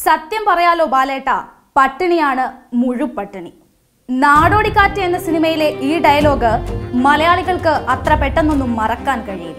സത്യം പറയാലോ ബാലേട്ട പട്ടിണിയാണ് മുഴുപട്ടിണി നാടോടിക്കാറ്റ് എന്ന സിനിമയിലെ ഈ ഡയലോഗ് മലയാളികൾക്ക് അത്ര പെട്ടെന്നൊന്നും മറക്കാൻ കഴിയില്ല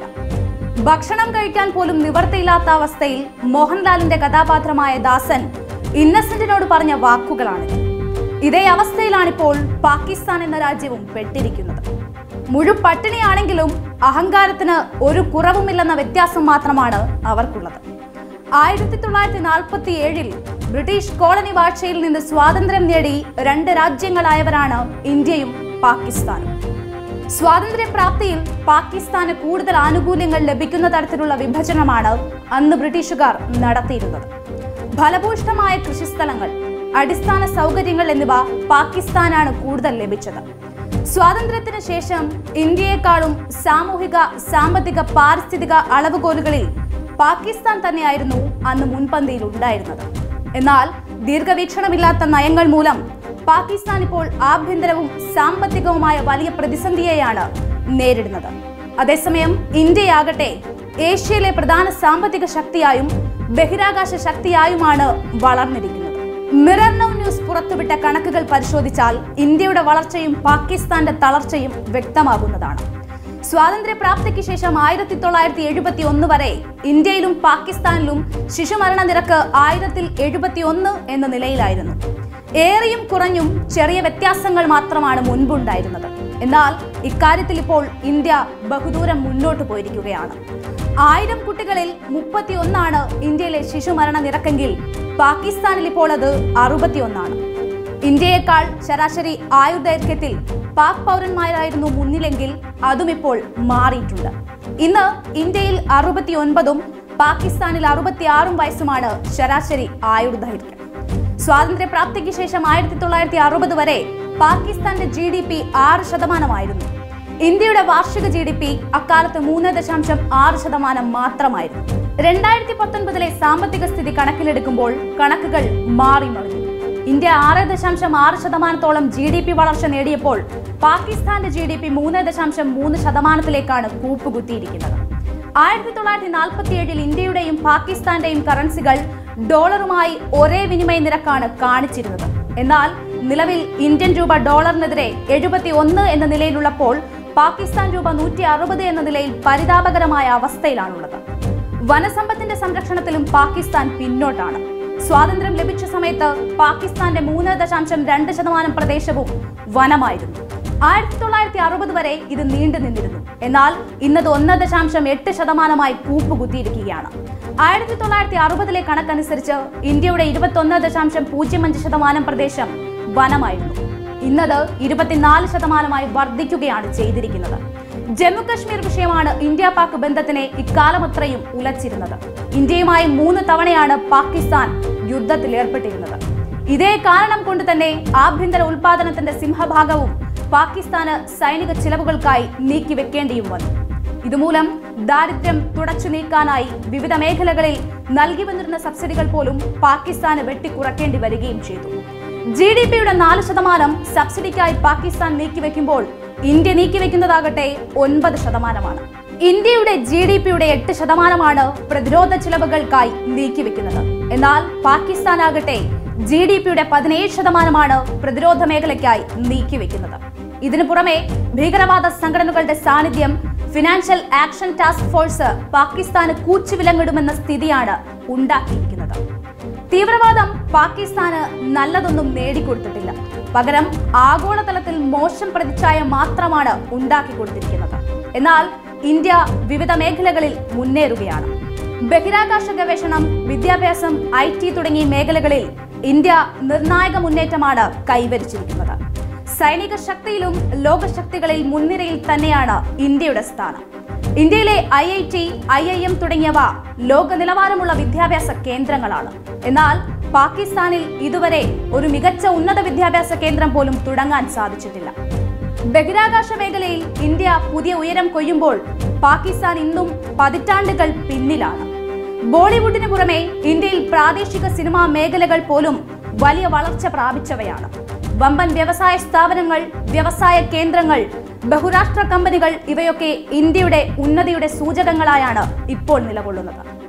ഭക്ഷണം കഴിക്കാൻ പോലും നിവർത്തിയില്ലാത്ത അവസ്ഥയിൽ മോഹൻലാലിന്റെ കഥാപാത്രമായ ദാസൻ ഇന്നസെന്റിനോട് പറഞ്ഞ വാക്കുകളാണിത് ഇതേ അവസ്ഥയിലാണിപ്പോൾ പാകിസ്ഥാൻ എന്ന രാജ്യവും പെട്ടിരിക്കുന്നത് മുഴുപട്ടിണിയാണെങ്കിലും അഹങ്കാരത്തിന് ഒരു കുറവുമില്ലെന്ന വ്യത്യാസം മാത്രമാണ് അവർക്കുള്ളത് ആയിരത്തി തൊള്ളായിരത്തി നാൽപ്പത്തി ഏഴിൽ ബ്രിട്ടീഷ് കോളനി വാഴ്ചയിൽ നിന്ന് സ്വാതന്ത്ര്യം നേടി രണ്ട് രാജ്യങ്ങളായവരാണ് ഇന്ത്യയും പാകിസ്ഥാനും സ്വാതന്ത്ര്യപ്രാപ്തിയിൽ പാകിസ്ഥാന് കൂടുതൽ ആനുകൂല്യങ്ങൾ ലഭിക്കുന്ന തരത്തിലുള്ള വിഭജനമാണ് അന്ന് ബ്രിട്ടീഷുകാർ നടത്തിയിരുന്നത് ഫലഭൂഷ്ടമായ കൃഷിസ്ഥലങ്ങൾ അടിസ്ഥാന സൗകര്യങ്ങൾ എന്നിവ പാകിസ്ഥാനാണ് കൂടുതൽ ലഭിച്ചത് സ്വാതന്ത്ര്യത്തിന് ശേഷം ഇന്ത്യയെക്കാളും സാമൂഹിക സാമ്പത്തിക പാരിസ്ഥിതിക അളവുകോലുകളിൽ പാകിസ്ഥാൻ തന്നെയായിരുന്നു അന്ന് മുൻപന്തിയിൽ ഉണ്ടായിരുന്നത് എന്നാൽ ദീർഘവീക്ഷണമില്ലാത്ത നയങ്ങൾ മൂലം പാകിസ്ഥാൻ ഇപ്പോൾ ആഭ്യന്തരവും സാമ്പത്തികവുമായ വലിയ പ്രതിസന്ധിയെയാണ് നേരിടുന്നത് അതേസമയം ഇന്ത്യയാകട്ടെ ഏഷ്യയിലെ പ്രധാന സാമ്പത്തിക ശക്തിയായും ബഹിരാകാശ ശക്തിയായുമാണ് വളർന്നിരിക്കുന്നത് മിറർ നൗ ന്യൂസ് പുറത്തുവിട്ട കണക്കുകൾ പരിശോധിച്ചാൽ ഇന്ത്യയുടെ വളർച്ചയും പാകിസ്ഥാന്റെ തളർച്ചയും വ്യക്തമാകുന്നതാണ് സ്വാതന്ത്ര്യപ്രാപ്തിക്ക് ശേഷം ആയിരത്തി തൊള്ളായിരത്തി എഴുപത്തി ഒന്ന് വരെ ഇന്ത്യയിലും പാകിസ്ഥാനിലും ശിശുമരണ നിരക്ക് ആയിരത്തിൽ എഴുപത്തി ഒന്ന് എന്ന നിലയിലായിരുന്നു ഏറിയും കുറഞ്ഞും ചെറിയ വ്യത്യാസങ്ങൾ മാത്രമാണ് മുൻപുണ്ടായിരുന്നത് എന്നാൽ ഇക്കാര്യത്തിൽ ഇപ്പോൾ ഇന്ത്യ ബഹുദൂരം മുന്നോട്ട് പോയിരിക്കുകയാണ് ആയിരം കുട്ടികളിൽ മുപ്പത്തി ഒന്നാണ് ഇന്ത്യയിലെ ശിശുമരണ നിരക്കെങ്കിൽ പാകിസ്ഥാനിൽ ഇപ്പോൾ അത് അറുപത്തിയൊന്നാണ് ഇന്ത്യയേക്കാൾ ശരാശരി ആയുർദൈർഘ്യത്തിൽ പാക് പൗരന്മാരായിരുന്നു മുന്നിലെങ്കിൽ അതും ഇപ്പോൾ മാറിയിട്ടുണ്ട് ഇന്ന് ഇന്ത്യയിൽ അറുപത്തിയൊൻപതും പാകിസ്ഥാനിൽ അറുപത്തിയാറും വയസ്സുമാണ് ശരാശരി ആയുർദൈർഘ്യം സ്വാതന്ത്ര്യപ്രാപ്തിക്ക് ശേഷം ആയിരത്തി തൊള്ളായിരത്തി അറുപത് വരെ പാകിസ്ഥാന്റെ ജി ഡി പി ആറ് ശതമാനമായിരുന്നു ഇന്ത്യയുടെ വാർഷിക ജി ഡി പി അക്കാലത്ത് മൂന്ന് ദശാംശം ആറ് ശതമാനം മാത്രമായിരുന്നു രണ്ടായിരത്തി പത്തൊൻപതിലെ സാമ്പത്തിക സ്ഥിതി കണക്കിലെടുക്കുമ്പോൾ കണക്കുകൾ മാറി മറിഞ്ഞു ഇന്ത്യ ആറ് ദശാംശം ആറ് ശതമാനത്തോളം ജി ഡി പി വളർച്ച നേടിയപ്പോൾ പാകിസ്ഥാന്റെ ജി ഡി പി മൂന്ന് ദശാംശം മൂന്ന് ശതമാനത്തിലേക്കാണ് കൂപ്പുകുത്തിയിരിക്കുന്നത് ആയിരത്തി തൊള്ളായിരത്തി നാൽപ്പത്തി ഏഴിൽ ഇന്ത്യയുടെയും പാകിസ്ഥാന്റെയും കറൻസികൾ ഡോളറുമായി ഒരേ വിനിമയ നിരക്കാണ് കാണിച്ചിരുന്നത് എന്നാൽ നിലവിൽ ഇന്ത്യൻ രൂപ ഡോളറിനെതിരെ എഴുപത്തി ഒന്ന് എന്ന നിലയിലുള്ളപ്പോൾ പാകിസ്ഥാൻ രൂപ നൂറ്റി അറുപത് എന്ന നിലയിൽ പരിതാപകരമായ അവസ്ഥയിലാണുള്ളത് വനസമ്പത്തിന്റെ സംരക്ഷണത്തിലും പാകിസ്ഥാൻ പിന്നോട്ടാണ് സ്വാതന്ത്ര്യം ലഭിച്ച സമയത്ത് പാകിസ്ഥാന്റെ മൂന്ന് ദശാംശം രണ്ട് ശതമാനം പ്രദേശവും വനമായിരുന്നു ആയിരത്തി തൊള്ളായിരത്തി അറുപത് വരെ ഇത് നീണ്ടു നിന്നിരുന്നു എന്നാൽ ഇന്നത് ഒന്ന് ദശാംശം എട്ട് ശതമാനമായി കൂപ്പുകുത്തിയിരിക്കുകയാണ് ആയിരത്തി തൊള്ളായിരത്തി അറുപതിലെ കണക്കനുസരിച്ച് ഇന്ത്യയുടെ ഇരുപത്തൊന്ന് ദശാംശം പൂജ്യം അഞ്ച് ശതമാനം പ്രദേശം വനമായിരുന്നു ഇന്നത് ഇരുപത്തിനാല് ശതമാനമായി വർദ്ധിക്കുകയാണ് ചെയ്തിരിക്കുന്നത് ജമ്മു കശ്മീർ വിഷയമാണ് ഇന്ത്യ പാക് ബന്ധത്തിനെ ഇക്കാലമത്രയും ഉലച്ചിരുന്നത് ഇന്ത്യയുമായി മൂന്ന് തവണയാണ് പാകിസ്ഥാൻ യുദ്ധത്തിൽ ഏർപ്പെട്ടിരുന്നത് ഇതേ കാരണം കൊണ്ട് തന്നെ ആഭ്യന്തര ഉൽപാദനത്തിന്റെ സിംഹഭാഗവും പാകിസ്ഥാന് സൈനിക ചിലവുകൾക്കായി നീക്കിവെക്കേണ്ടിയും വന്നു ഇതുമൂലം ദാരിദ്ര്യം തുടച്ചു നീക്കാനായി വിവിധ മേഖലകളിൽ നൽകി വന്നിരുന്ന സബ്സിഡികൾ പോലും പാകിസ്ഥാന് വെട്ടിക്കുറക്കേണ്ടി വരികയും ചെയ്തു ജി ഡി പിയുടെ നാല് ശതമാനം സബ്സിഡിക്കായി പാകിസ്ഥാൻ നീക്കിവെക്കുമ്പോൾ ഇന്ത്യ നീക്കിവെക്കുന്നതാകട്ടെ ഒൻപത് ശതമാനമാണ് ഇന്ത്യയുടെ ജി ഡി പിയുടെ എട്ട് ശതമാനമാണ് പ്രതിരോധ ചിലവുകൾക്കായി നീക്കിവെക്കുന്നത് എന്നാൽ പാകിസ്ഥാൻ ആകട്ടെ ജി ഡി പിയുടെ പതിനേഴ് ശതമാനമാണ് പ്രതിരോധ മേഖലയ്ക്കായി നീക്കിവെക്കുന്നത് ഇതിനു പുറമെ ഭീകരവാദ സംഘടനകളുടെ സാന്നിധ്യം ഫിനാൻഷ്യൽ ആക്ഷൻ ടാസ്ക് ഫോഴ്സ് പാകിസ്ഥാന് കൂച്ചുവിലങ്ങിടുമെന്ന സ്ഥിതിയാണ് ഉണ്ടാക്കിയിരിക്കുന്നത് തീവ്രവാദം പാകിസ്ഥാന് നല്ലതൊന്നും നേടിക്കൊടുത്തിട്ടില്ല പകരം ആഗോളതലത്തിൽ മോശം പ്രതിച്ഛായ മാത്രമാണ് ഉണ്ടാക്കി കൊടുത്തിരിക്കുന്നത് എന്നാൽ ഇന്ത്യ വിവിധ മേഖലകളിൽ മുന്നേറുകയാണ് ബഹിരാകാശ ഗവേഷണം വിദ്യാഭ്യാസം ഐ ടി തുടങ്ങിയ മേഖലകളിൽ ഇന്ത്യ നിർണായക മുന്നേറ്റമാണ് കൈവരിച്ചിരിക്കുന്നത് സൈനിക ശക്തിയിലും ലോകശക്തികളിൽ മുൻനിരയിൽ തന്നെയാണ് ഇന്ത്യയുടെ സ്ഥാനം ഇന്ത്യയിലെ I I T I I M തുടങ്ങിയവ ലോക നിലവാരമുള്ള വിദ്യാഭ്യാസ കേന്ദ്രങ്ങളാണ് എന്നാൽ പാകിസ്ഥാനിൽ ഇതുവരെ ഒരു മികച്ച ഉന്നത വിദ്യാഭ്യാസ കേന്ദ്രം പോലും തുടങ്ങാൻ സാധിച്ചിട്ടില്ല ബഹിരാകാശ മേഖലയിൽ ഇന്ത്യ പുതിയ ഉയരം കൊയ്യുമ്പോൾ പാകിസ്ഥാൻ ഇന്നും പതിറ്റാണ്ടുകൾ പിന്നിലാണ് ബോളിവുഡിന് പുറമെ ഇന്ത്യയിൽ പ്രാദേശിക സിനിമാ മേഖലകൾ പോലും വലിയ വളർച്ച പ്രാപിച്ചവയാണ് വമ്പൻ വ്യവസായ സ്ഥാപനങ്ങൾ വ്യവസായ കേന്ദ്രങ്ങൾ ബഹുരാഷ്ട്ര കമ്പനികൾ ഇവയൊക്കെ ഇന്ത്യയുടെ ഉന്നതിയുടെ സൂചകങ്ങളായാണ് ഇപ്പോൾ നിലകൊള്ളുന്നത്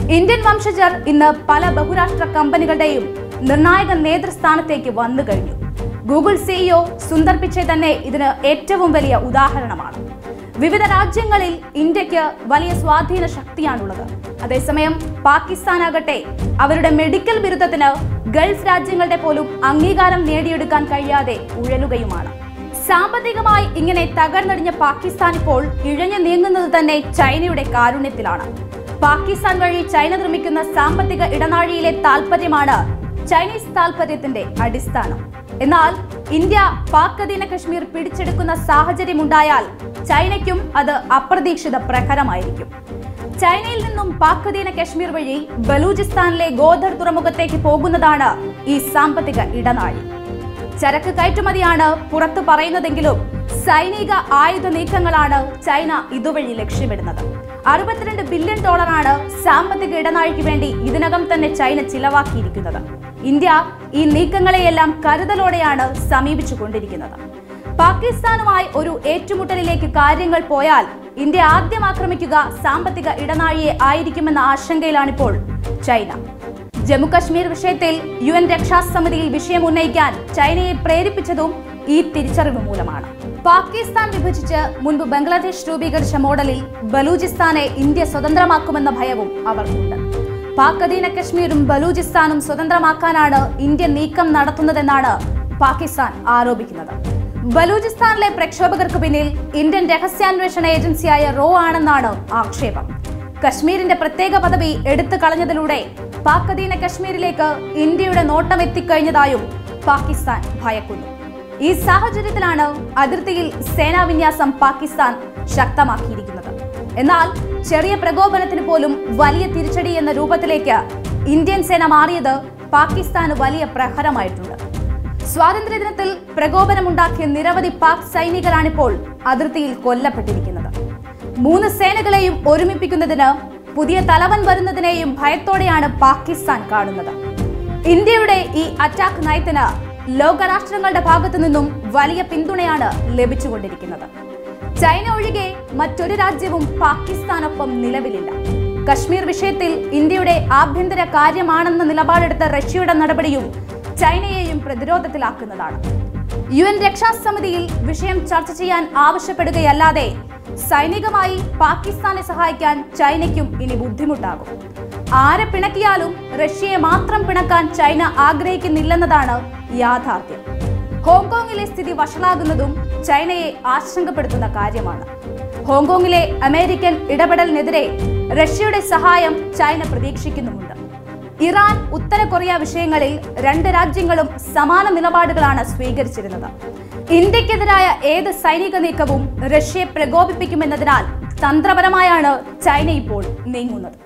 ഇന്ത്യൻ വംശജർ ഇന്ന് പല ബഹുരാഷ്ട്ര കമ്പനികളുടെയും നിർണായക നേതൃസ്ഥാനത്തേക്ക് വന്നു കഴിഞ്ഞു ഗൂഗിൾ സിഇഒ സുന്ദർ പിച്ചെ തന്നെ ഇതിന് ഏറ്റവും വലിയ ഉദാഹരണമാണ് വിവിധ രാജ്യങ്ങളിൽ ഇന്ത്യക്ക് വലിയ സ്വാധീന ശക്തിയാണുള്ളത് അതേസമയം പാകിസ്ഥാനാകട്ടെ അവരുടെ മെഡിക്കൽ ബിരുദത്തിന് ഗൾഫ് രാജ്യങ്ങളുടെ പോലും അംഗീകാരം നേടിയെടുക്കാൻ കഴിയാതെ ഉഴലുകയുമാണ് സാമ്പത്തികമായി ഇങ്ങനെ തകർന്നടിഞ്ഞ പാകിസ്ഥാൻ ഇപ്പോൾ ഇഴഞ്ഞു നീങ്ങുന്നത് തന്നെ ചൈനയുടെ കാരുണ്യത്തിലാണ് പാകിസ്ഥാൻ വഴി ചൈന നിർമ്മിക്കുന്ന സാമ്പത്തിക ഇടനാഴിയിലെ താൽപര്യമാണ് ചൈനീസ് താൽപര്യത്തിന്റെ അടിസ്ഥാനം എന്നാൽ ഇന്ത്യ പാക് അധീന കശ്മീർ പിടിച്ചെടുക്കുന്ന സാഹചര്യമുണ്ടായാൽ ചൈനയ്ക്കും അത് അപ്രതീക്ഷിത പ്രഹരമായിരിക്കും ചൈനയിൽ നിന്നും പാക് അധീന കശ്മീർ വഴി ബലൂചിസ്ഥാനിലെ ഗോദർ തുറമുഖത്തേക്ക് പോകുന്നതാണ് ഈ സാമ്പത്തിക ഇടനാഴി ചരക്ക് കയറ്റുമതിയാണ് പുറത്തു പറയുന്നതെങ്കിലും സൈനിക ആയുധ നീക്കങ്ങളാണ് ചൈന ഇതുവഴി ലക്ഷ്യമിടുന്നത് അറുപത്തിരണ്ട് ബില്യൺ ഡോളറാണ് സാമ്പത്തിക ഇടനാഴിക്ക് വേണ്ടി ഇതിനകം തന്നെ ചൈന ചിലവാക്കിയിരിക്കുന്നത് ഇന്ത്യ ഈ നീക്കങ്ങളെയെല്ലാം കരുതലോടെയാണ് സമീപിച്ചു കൊണ്ടിരിക്കുന്നത് പാകിസ്ഥാനുമായി ഒരു ഏറ്റുമുട്ടലിലേക്ക് കാര്യങ്ങൾ പോയാൽ ഇന്ത്യ ആദ്യം ആക്രമിക്കുക സാമ്പത്തിക ഇടനാഴിയെ ആയിരിക്കുമെന്ന ആശങ്കയിലാണിപ്പോൾ ചൈന ജമ്മുകശ്മീർ വിഷയത്തിൽ യു എൻ രക്ഷാസമിതിയിൽ വിഷയം ഉന്നയിക്കാൻ ചൈനയെ പ്രേരിപ്പിച്ചതും ഈ തിരിച്ചറിവ് മൂലമാണ് പാകിസ്ഥാൻ വിഭജിച്ച് മുൻപ് ബംഗ്ലാദേശ് രൂപീകരിച്ച മോഡലിൽ ബലൂചിസ്ഥാനെ ഇന്ത്യ സ്വതന്ത്രമാക്കുമെന്ന ഭയവും അവർക്കുണ്ട് പാക് അധീന കശ്മീരും ബലൂചിസ്ഥാനും സ്വതന്ത്രമാക്കാനാണ് ഇന്ത്യ നീക്കം നടത്തുന്നതെന്നാണ് പാകിസ്ഥാൻ ആരോപിക്കുന്നത് ബലൂചിസ്ഥാനിലെ പ്രക്ഷോഭകർക്ക് പിന്നിൽ ഇന്ത്യൻ രഹസ്യാന്വേഷണ ഏജൻസിയായ റോ ആണെന്നാണ് ആക്ഷേപം കശ്മീരിന്റെ പ്രത്യേക പദവി എടുത്തു കളഞ്ഞതിലൂടെ പാക് അധീന കശ്മീരിലേക്ക് ഇന്ത്യയുടെ നോട്ടം എത്തിക്കഴിഞ്ഞതായും പാകിസ്ഥാൻ ഭയക്കുന്നു ഈ സാഹചര്യത്തിലാണ് അതിർത്തിയിൽ സേനാവിന്യാസം പാകിസ്ഥാൻ ശക്തമാക്കിയിരിക്കുന്നത് എന്നാൽ ചെറിയ പ്രകോപനത്തിന് പോലും വലിയ തിരിച്ചടി എന്ന രൂപത്തിലേക്ക് ഇന്ത്യൻ സേന മാറിയത് പാകിസ്ഥാന് വലിയ പ്രഹരമായിട്ടുണ്ട് സ്വാതന്ത്ര്യദിനത്തിൽ പ്രകോപനമുണ്ടാക്കിയ നിരവധി പാക് സൈനികരാണിപ്പോൾ അതിർത്തിയിൽ കൊല്ലപ്പെട്ടിരിക്കുന്നത് മൂന്ന് സേനകളെയും ഒരുമിപ്പിക്കുന്നതിന് പുതിയ തലവൻ വരുന്നതിനെയും ഭയത്തോടെയാണ് പാകിസ്ഥാൻ കാണുന്നത് ഇന്ത്യയുടെ ഈ അറ്റാക്ക് നയത്തിന് ലോകരാഷ്ട്രങ്ങളുടെ ഭാഗത്തു നിന്നും വലിയ പിന്തുണയാണ് ലഭിച്ചുകൊണ്ടിരിക്കുന്നത് ചൈന ഒഴികെ മറ്റൊരു രാജ്യവും പാകിസ്ഥാനൊപ്പം നിലവിലില്ല കശ്മീർ വിഷയത്തിൽ ഇന്ത്യയുടെ ആഭ്യന്തര കാര്യമാണെന്ന നിലപാടെടുത്ത റഷ്യയുടെ നടപടിയും ചൈനയെയും പ്രതിരോധത്തിലാക്കുന്നതാണ് യു എൻ രക്ഷാസമിതിയിൽ വിഷയം ചർച്ച ചെയ്യാൻ ആവശ്യപ്പെടുകയല്ലാതെ സൈനികമായി പാകിസ്ഥാനെ സഹായിക്കാൻ ചൈനയ്ക്കും ഇനി ബുദ്ധിമുട്ടാകും ആരെ പിണക്കിയാലും റഷ്യയെ മാത്രം പിണക്കാൻ ചൈന ആഗ്രഹിക്കുന്നില്ലെന്നതാണ് യാഥാർത്ഥ്യം ഹോങ്കോങ്ങിലെ സ്ഥിതി വഷളാകുന്നതും ചൈനയെ ആശങ്കപ്പെടുത്തുന്ന കാര്യമാണ് ഹോങ്കോങ്ങിലെ അമേരിക്കൻ ഇടപെടലിനെതിരെ റഷ്യയുടെ സഹായം ചൈന പ്രതീക്ഷിക്കുന്നുമുണ്ട് ഇറാൻ ഉത്തര കൊറിയ വിഷയങ്ങളിൽ രണ്ട് രാജ്യങ്ങളും സമാന നിലപാടുകളാണ് സ്വീകരിച്ചിരുന്നത് ഇന്ത്യക്കെതിരായ ഏത് സൈനിക നീക്കവും റഷ്യയെ പ്രകോപിപ്പിക്കുമെന്നതിനാൽ തന്ത്രപരമായാണ് ചൈന ഇപ്പോൾ നീങ്ങുന്നത്